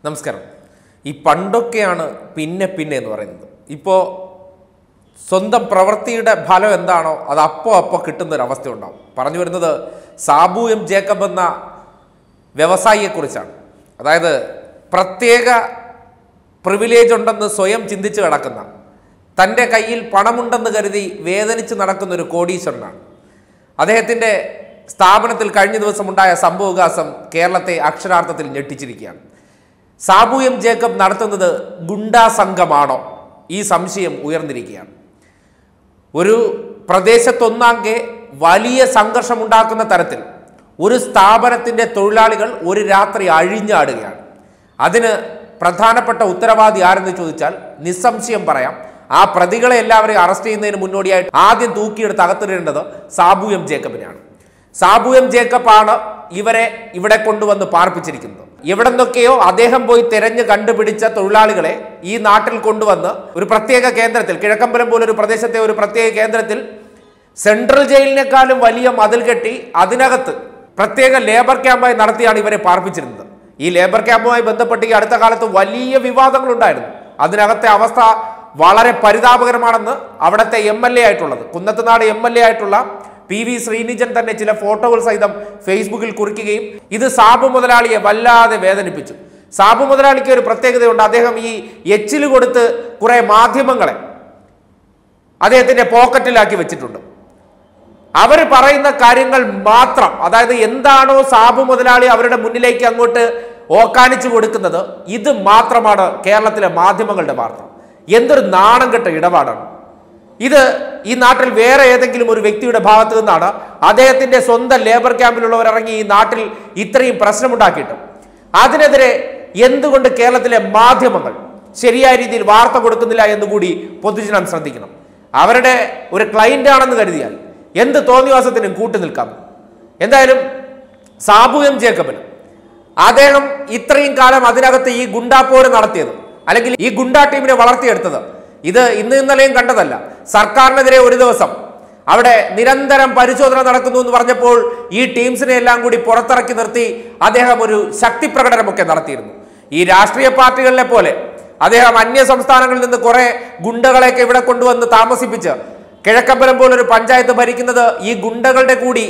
നമസ്കാരം ഈ പണ്ടൊക്കെയാണ് പിന്നെ പിന്നെ എന്ന് പറയുന്നത് ഇപ്പോൾ സ്വന്തം പ്രവൃത്തിയുടെ ഫലം എന്താണോ അത് അപ്പോൾ അപ്പോൾ കിട്ടുന്നൊരവസ്ഥ ഉണ്ടാവും പറഞ്ഞു വരുന്നത് സാബു എം ജേക്കബ് എന്ന വ്യവസായിയെക്കുറിച്ചാണ് അതായത് പ്രത്യേക പ്രിവിലേജ് ഉണ്ടെന്ന് സ്വയം ചിന്തിച്ച് കിടക്കുന്ന തൻ്റെ കയ്യിൽ പണമുണ്ടെന്ന് കരുതി വേദനിച്ച് നടക്കുന്ന ഒരു കോടീശ്വരനാണ് അദ്ദേഹത്തിൻ്റെ സ്ഥാപനത്തിൽ കഴിഞ്ഞ ദിവസം ഉണ്ടായ സംഭവവികാസം കേരളത്തെ അക്ഷരാർത്ഥത്തിൽ ഞെട്ടിച്ചിരിക്കുകയാണ് സാബു എം ജേക്കബ് നടത്തുന്നത് ഗുണ്ടാ സംഘമാണോ ഈ സംശയം ഉയർന്നിരിക്കുകയാണ് ഒരു പ്രദേശത്തൊന്നാകെ വലിയ സംഘർഷമുണ്ടാക്കുന്ന തരത്തിൽ ഒരു സ്ഥാപനത്തിൻ്റെ തൊഴിലാളികൾ ഒരു രാത്രി അഴിഞ്ഞാടുകയാണ് അതിന് പ്രധാനപ്പെട്ട ഉത്തരവാദി ആരെന്ന് ചോദിച്ചാൽ നിസ്സംശയം പറയാം ആ പ്രതികളെ എല്ലാവരെയും അറസ്റ്റ് ചെയ്യുന്നതിന് മുന്നോടിയായിട്ട് ആദ്യം തൂക്കിയെടുത്ത് അകത്തിടേണ്ടത് സാബു എം ജേക്കബിനെയാണ് സാബു എം ജേക്കബ് ആണ് ഇവരെ ഇവിടെ കൊണ്ടുവന്ന് പാർപ്പിച്ചിരിക്കുന്നത് എവിടെ നിന്നൊക്കെയോ അദ്ദേഹം പോയി തിരഞ്ഞ് കണ്ടുപിടിച്ച തൊഴിലാളികളെ ഈ നാട്ടിൽ കൊണ്ടുവന്ന് ഒരു പ്രത്യേക കേന്ദ്രത്തിൽ കിഴക്കമ്പലം പോലൊരു പ്രദേശത്തെ ഒരു പ്രത്യേക കേന്ദ്രത്തിൽ സെൻട്രൽ ജയിലിനേക്കാളും വലിയ മതിൽ കെട്ടി അതിനകത്ത് പ്രത്യേക ലേബർ ക്യാമ്പായി നടത്തിയാണ് ഇവരെ പാർപ്പിച്ചിരുന്നത് ഈ ലേബർ ക്യാമ്പുമായി ബന്ധപ്പെട്ട് ഈ അടുത്ത കാലത്ത് വലിയ വിവാദങ്ങൾ ഉണ്ടായിരുന്നു അതിനകത്തെ അവസ്ഥ വളരെ പരിതാപകരമാണെന്ന് അവിടുത്തെ എം എൽ എ ആയിട്ടുള്ളത് കുന്നത്തുനാട് എം എൽ എ ആയിട്ടുള്ള പി വി ശ്രീനിജൻ തന്നെ ചില ഫോട്ടോകൾ സഹിതം ഫേസ്ബുക്കിൽ കുറിക്കുകയും ഇത് സാബു മുതലാളിയെ വല്ലാതെ വേദനിപ്പിച്ചു സാബു മുതലാളിക്ക് ഒരു പ്രത്യേകതയുണ്ട് അദ്ദേഹം ഈ എച്ചിൽ കൊടുത്ത് കുറെ മാധ്യമങ്ങളെ അദ്ദേഹത്തിന്റെ പോക്കറ്റിലാക്കി വെച്ചിട്ടുണ്ട് അവർ പറയുന്ന കാര്യങ്ങൾ മാത്രം അതായത് എന്താണോ സാബു മുതലാളി അവരുടെ മുന്നിലേക്ക് അങ്ങോട്ട് ഓക്കാനിച്ചു കൊടുക്കുന്നത് ഇത് മാത്രമാണ് കേരളത്തിലെ മാധ്യമങ്ങളുടെ വാർത്ത എന്തൊരു നാണം കെട്ട ഇടപാടാണ് ഇത് ഈ നാട്ടിൽ വേറെ ഏതെങ്കിലും ഒരു വ്യക്തിയുടെ ഭാഗത്തു നിന്നാണ് അദ്ദേഹത്തിന്റെ സ്വന്തം ലേബർ ക്യാമ്പിലുള്ളവർ ഇറങ്ങി ഈ നാട്ടിൽ ഇത്രയും പ്രശ്നമുണ്ടാക്കിയിട്ടും അതിനെതിരെ എന്തുകൊണ്ട് കേരളത്തിലെ മാധ്യമങ്ങൾ ശരിയായ രീതിയിൽ വാർത്ത കൊടുക്കുന്നില്ല എന്നുകൂടി പൊതുജനം ശ്രദ്ധിക്കണം അവരുടെ ഒരു ക്ലൈന്റ് ആണെന്ന് കരുതിയാൽ എന്ത് തോന്നിവാസത്തിനും കൂട്ടു നിൽക്കാം എന്തായാലും സാബു എം ജേക്കബിന് അദ്ദേഹം ഇത്രയും കാലം അതിനകത്ത് ഈ ഗുണ്ടാപ്പോര് നടത്തിയത് അല്ലെങ്കിൽ ഈ ഗുണ്ടാ ടീമിനെ വളർത്തിയെടുത്തത് ഇത് ഇന്ന് ഇന്നലെയും കണ്ടതല്ല സർക്കാരിനെതിരെ ഒരു ദിവസം അവിടെ നിരന്തരം പരിശോധന നടക്കുന്നു എന്ന് പറഞ്ഞപ്പോൾ ഈ ടീംസിനെ എല്ലാം കൂടി പുറത്തിറക്കി നിർത്തി അദ്ദേഹം ഒരു ശക്തി പ്രകടനമൊക്കെ നടത്തിയിരുന്നു ഈ രാഷ്ട്രീയ പാർട്ടികളിലെ പോലെ അദ്ദേഹം അന്യ സംസ്ഥാനങ്ങളിൽ നിന്ന് കുറെ ഗുണ്ടകളെയൊക്കെ ഇവിടെ കൊണ്ടുവന്ന് താമസിപ്പിച്ച് കിഴക്കമ്പലം പോലൊരു പഞ്ചായത്ത് ഭരിക്കുന്നത് ഈ ഗുണ്ടകളുടെ കൂടി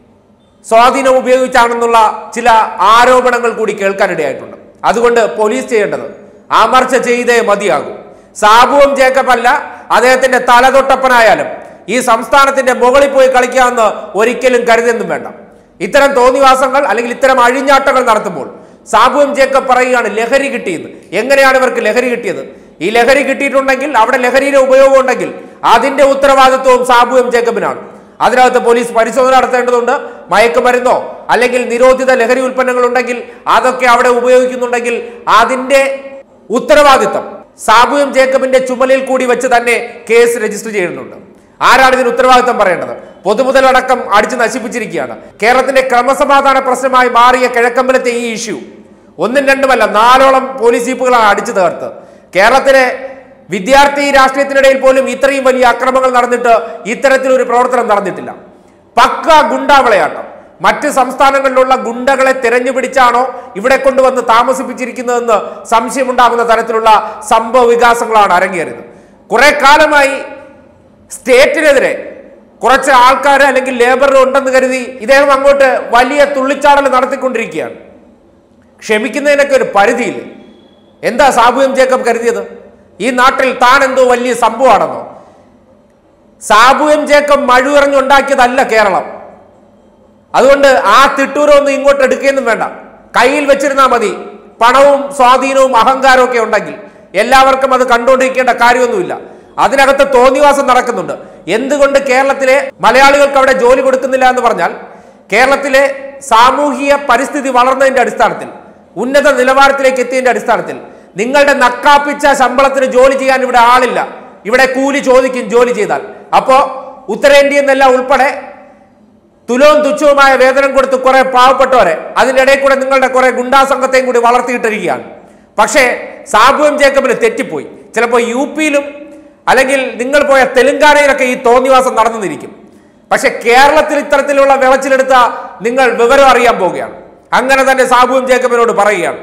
സ്വാധീനം ഉപയോഗിച്ചാണെന്നുള്ള ചില ആരോപണങ്ങൾ കൂടി കേൾക്കാനിടയായിട്ടുണ്ട് അതുകൊണ്ട് പോലീസ് ചെയ്യേണ്ടത് അമർച്ച ചെയ്തേ മതിയാകൂ സാബുവും ജേക്കബ് അല്ല അദ്ദേഹത്തിന്റെ തലതൊട്ടപ്പനായാലും ഈ സംസ്ഥാനത്തിന്റെ മുകളിൽ പോയി കളിക്കാമെന്ന് ഒരിക്കലും കരുതെന്നും വേണ്ട ഇത്തരം തോന്നിവാസങ്ങൾ അല്ലെങ്കിൽ ഇത്തരം അഴിഞ്ഞാട്ടങ്ങൾ നടത്തുമ്പോൾ സാബുവും ജേക്കബ് പറയുകയാണ് ലഹരി കിട്ടിയെന്ന് എങ്ങനെയാണ് ഇവർക്ക് ലഹരി കിട്ടിയത് ഈ ലഹരി കിട്ടിയിട്ടുണ്ടെങ്കിൽ അവിടെ ലഹരിയുടെ ഉപയോഗം ഉണ്ടെങ്കിൽ അതിന്റെ ഉത്തരവാദിത്വവും സാബുവും ജേക്കബിനാണ് അതിനകത്ത് പോലീസ് പരിശോധന നടത്തേണ്ടതുണ്ട് മയക്കുമരുന്നോ അല്ലെങ്കിൽ നിരോധിത ലഹരി ഉൽപ്പന്നങ്ങൾ ഉണ്ടെങ്കിൽ അതൊക്കെ അവിടെ ഉപയോഗിക്കുന്നുണ്ടെങ്കിൽ അതിന്റെ ഉത്തരവാദിത്തം സാബുവും ജേക്കബിന്റെ ചുമലിൽ കൂടി വെച്ച് തന്നെ കേസ് രജിസ്റ്റർ ചെയ്യുന്നുണ്ട് ആരാണ് ഇതിന് ഉത്തരവാദിത്തം പറയേണ്ടത് പൊതുമുതലടക്കം അടിച്ചു നശിപ്പിച്ചിരിക്കുകയാണ് കേരളത്തിന്റെ ക്രമസമാധാന പ്രശ്നമായി മാറിയ കിഴക്കമ്പലത്തെ ഈ ഇഷ്യൂ ഒന്നും രണ്ടുമല്ല നാലോളം പോലീസ് ജീപ്പുകളാണ് അടിച്ചു തകർത്ത് കേരളത്തിലെ വിദ്യാർത്ഥി രാഷ്ട്രീയത്തിനിടയിൽ പോലും ഇത്രയും വലിയ അക്രമങ്ങൾ നടന്നിട്ട് ഇത്തരത്തിലൊരു പ്രവർത്തനം നടന്നിട്ടില്ല പക്ക ഗുണ്ടാ വിളയാട്ടം മറ്റ് സംസ്ഥാനങ്ങളിലുള്ള ഗുണ്ടകളെ തിരഞ്ഞുപിടിച്ചാണോ ഇവിടെ കൊണ്ടുവന്ന് താമസിപ്പിച്ചിരിക്കുന്നതെന്ന് സംശയമുണ്ടാകുന്ന തരത്തിലുള്ള സംഭവ വികാസങ്ങളാണ് അരങ്ങേറിയത് കുറെ കാലമായി സ്റ്റേറ്റിനെതിരെ കുറച്ച് ആൾക്കാർ അല്ലെങ്കിൽ ലേബർ ഉണ്ടെന്ന് കരുതി ഇദ്ദേഹം അങ്ങോട്ട് വലിയ തുള്ളിച്ചാടൽ നടത്തിക്കൊണ്ടിരിക്കുകയാണ് ക്ഷമിക്കുന്നതിനൊക്കെ ഒരു പരിധിയില്ല എന്താ സാബു എം ജേക്കബ് കരുതിയത് ഈ നാട്ടിൽ താൻ എന്തോ വലിയ സംഭവമാണെന്നോ സാബു എം ജേക്കബ് മഴുവിറഞ്ഞുണ്ടാക്കിയതല്ല കേരളം അതുകൊണ്ട് ആ തിട്ടൂരൊന്നും ഇങ്ങോട്ട് എടുക്കുകയൊന്നും വേണ്ട കയ്യിൽ വെച്ചിരുന്നാൽ മതി പണവും സ്വാധീനവും അഹങ്കാരവും ഒക്കെ ഉണ്ടെങ്കിൽ എല്ലാവർക്കും അത് കണ്ടുകൊണ്ടിരിക്കേണ്ട കാര്യമൊന്നുമില്ല അതിനകത്ത് തോന്നിവാസം നടക്കുന്നുണ്ട് എന്തുകൊണ്ട് കേരളത്തിലെ മലയാളികൾക്ക് അവിടെ ജോലി കൊടുക്കുന്നില്ല എന്ന് പറഞ്ഞാൽ കേരളത്തിലെ സാമൂഹിക പരിസ്ഥിതി വളർന്നതിന്റെ അടിസ്ഥാനത്തിൽ ഉന്നത നിലവാരത്തിലേക്ക് എത്തിയതിന്റെ അടിസ്ഥാനത്തിൽ നിങ്ങളുടെ നക്കാപ്പിച്ച ശമ്പളത്തിന് ജോലി ചെയ്യാൻ ഇവിടെ ആളില്ല ഇവിടെ കൂലി ചോദിക്കും ജോലി ചെയ്താൽ അപ്പോ ഉത്തരേന്ത്യയിൽ നിന്നെല്ലാം ഉൾപ്പെടെ തുലവും തുച്ഛവുമായ വേതനം കൊടുത്ത് കുറെ പാവപ്പെട്ടവരെ അതിൻ്റെ ഇടയിൽ കൂടെ നിങ്ങളുടെ കുറെ ഗുണ്ടാ സംഘത്തെയും കൂടി വളർത്തിയിട്ടിരിക്കുകയാണ് പക്ഷേ സാബുവും ജേക്കബിന് തെറ്റിപ്പോയി ചിലപ്പോൾ യു പിയിലും അല്ലെങ്കിൽ നിങ്ങൾ പോയ തെലുങ്കാനയിലൊക്കെ ഈ തോന്നിവാസം നടന്നിരിക്കും പക്ഷെ കേരളത്തിൽ ഇത്തരത്തിലുള്ള വിളച്ചിലെടുത്ത നിങ്ങൾ വിവരം അറിയാൻ പോവുകയാണ് അങ്ങനെ തന്നെ സാബുവും ജേക്കബിനോട് പറയുകയാണ്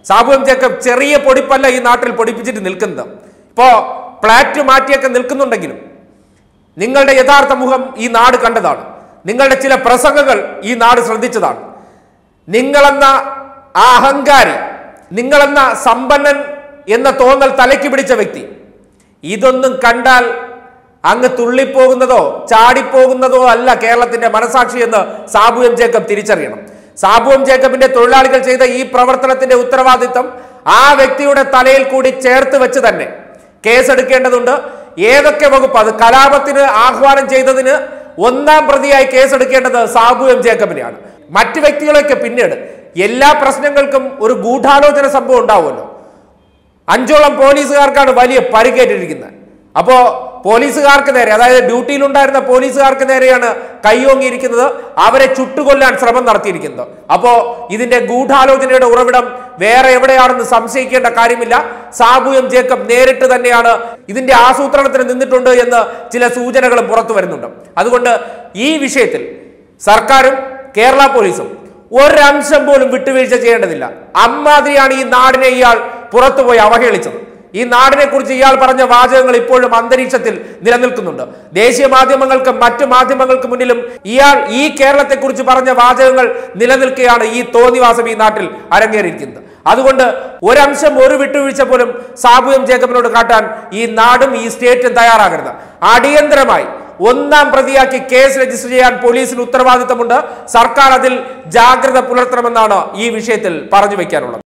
സാബു എം ജേക്കബ് ചെറിയ പൊടിപ്പല്ല ഈ നാട്ടിൽ പൊടിപ്പിച്ചിട്ട് നിൽക്കുന്നത് ഇപ്പോ ഫ്ലാറ്റ് മാറ്റിയൊക്കെ നിൽക്കുന്നുണ്ടെങ്കിലും നിങ്ങളുടെ യഥാർത്ഥ മുഖം ഈ നാട് കണ്ടതാണ് നിങ്ങളുടെ ചില പ്രസംഗങ്ങൾ ഈ നാട് ശ്രദ്ധിച്ചതാണ് നിങ്ങളെന്ന ആ അഹങ്കാരി നിങ്ങളെന്ന സമ്പന്നൻ എന്ന തോന്നൽ തലയ്ക്ക് പിടിച്ച വ്യക്തി ഇതൊന്നും കണ്ടാൽ അങ്ങ് തുള്ളിപ്പോകുന്നതോ ചാടിപ്പോകുന്നതോ അല്ല കേരളത്തിന്റെ മനസാക്ഷി എന്ന് സാബു എം ജേക്കബ് തിരിച്ചറിയണം സാബു എം ജേക്കബിന്റെ തൊഴിലാളികൾ ചെയ്ത ഈ പ്രവർത്തനത്തിന്റെ ഉത്തരവാദിത്തം ആ വ്യക്തിയുടെ തലയിൽ കൂടി ചേർത്ത് വെച്ച് തന്നെ കേസെടുക്കേണ്ടതുണ്ട് ഏതൊക്കെ വകുപ്പ് അത് കലാപത്തിന് ആഹ്വാനം ചെയ്തതിന് ഒന്നാം പ്രതിയായി കേസെടുക്കേണ്ടത് സാബു എം ജേക്കബിനെയാണ് മറ്റു വ്യക്തികളൊക്കെ പിന്നീട് എല്ലാ പ്രശ്നങ്ങൾക്കും ഒരു ഗൂഢാലോചന സംഭവം ഉണ്ടാവുമല്ലോ അഞ്ചോളം പോലീസുകാർക്കാണ് വലിയ പരിക്കേറ്റിരിക്കുന്നത് അപ്പോ പോലീസുകാർക്ക് നേരെ അതായത് ഡ്യൂട്ടിയിലുണ്ടായിരുന്ന പോലീസുകാർക്ക് നേരെയാണ് കൈയോങ്ങിയിരിക്കുന്നത് അവരെ ചുട്ടുകൊല്ലാൻ ശ്രമം നടത്തിയിരിക്കുന്നത് അപ്പോ ഇതിന്റെ ഗൂഢാലോചനയുടെ ഉറവിടം വേറെ എവിടെയാണെന്ന് സംശയിക്കേണ്ട കാര്യമില്ല സാബു എം ജേക്കബ് നേരിട്ട് തന്നെയാണ് ഇതിന്റെ ആസൂത്രണത്തിന് നിന്നിട്ടുണ്ട് എന്ന് ചില സൂചനകളും പുറത്തു വരുന്നുണ്ട് അതുകൊണ്ട് ഈ വിഷയത്തിൽ സർക്കാരും കേരള പോലീസും ഒരംശം പോലും വിട്ടുവീഴ്ച ചെയ്യേണ്ടതില്ല അമ്മാതിരിയാണ് ഈ നാടിനെ ഇയാൾ പുറത്തുപോയി അവഹേളിച്ചത് ഈ നാടിനെ കുറിച്ച് ഇയാൾ പറഞ്ഞ വാചകങ്ങൾ ഇപ്പോഴും അന്തരീക്ഷത്തിൽ നിലനിൽക്കുന്നുണ്ട് ദേശീയ മാധ്യമങ്ങൾക്കും മറ്റു മാധ്യമങ്ങൾക്ക് മുന്നിലും ഇയാൾ ഈ കേരളത്തെ കുറിച്ച് പറഞ്ഞ വാചകങ്ങൾ നിലനിൽക്കുകയാണ് ഈ തോന്നിവാസം ഈ നാട്ടിൽ അരങ്ങേറിയിരിക്കുന്നത് അതുകൊണ്ട് ഒരംശം ഒരു വിട്ടുവീഴ്ച പോലും സാബു എം ജേക്കബിനോട് കാട്ടാൻ ഈ നാടും ഈ സ്റ്റേറ്റും തയ്യാറാകരുത് അടിയന്തരമായി ഒന്നാം പ്രതിയാക്കി കേസ് രജിസ്റ്റർ ചെയ്യാൻ പോലീസിന് ഉത്തരവാദിത്തമുണ്ട് സർക്കാർ അതിൽ ജാഗ്രത പുലർത്തണമെന്നാണ് ഈ വിഷയത്തിൽ പറഞ്ഞു വയ്ക്കാനുള്ളത്